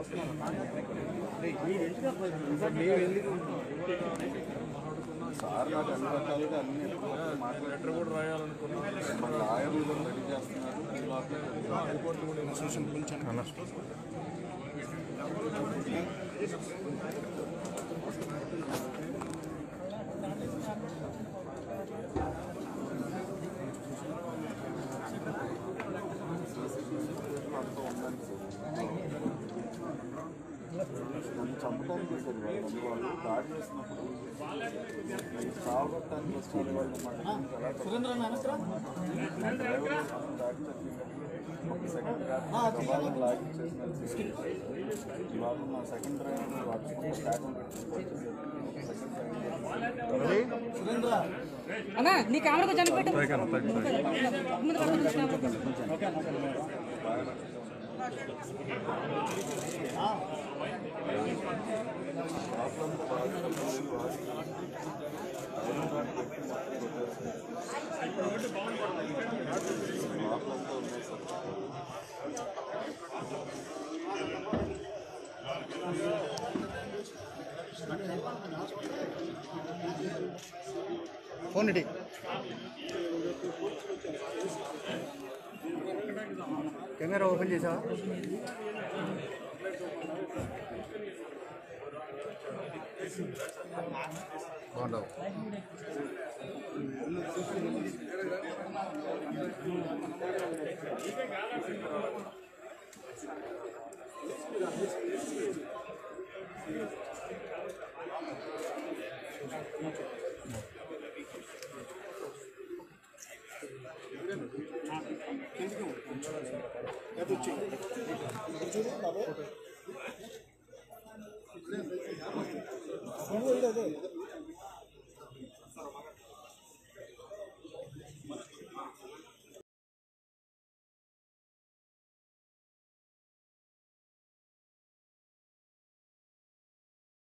sir నాకు అన్ని రకాలుగా అన్ని మాట్లాడారు కూడా రాయాలనుకున్నాను మన లాయర్లు కూడా రెడీ చేస్తున్నారు ఈ లోపల అంతా ఉందని నన్ను చంపడానికి వచ్చారు వాళ్ళు వాళ్ళు దాడి చేసినప్పుడు సాగొట్టడానికి వచ్చిన వాళ్ళు మాట డ్రైవర్ దాడి జరిగినప్పుడు ఒక సెకండ్ ప్రభావం లాగించేసిన ఇవాళ మా సెకండ్ డ్రైవర్ వాడుకుంటే ట్యాగం పెట్టుకుంటే సెకండ్ అన్నా నీ కెమెరా కొంచెం పెట్టు ముందు పడుతుంది లోపలంతా ఉన్నాయి సార్ ఫోన్ ఇటీ కెమెరా ఓపెన్ చేసావా బాగుండవు నువ్వు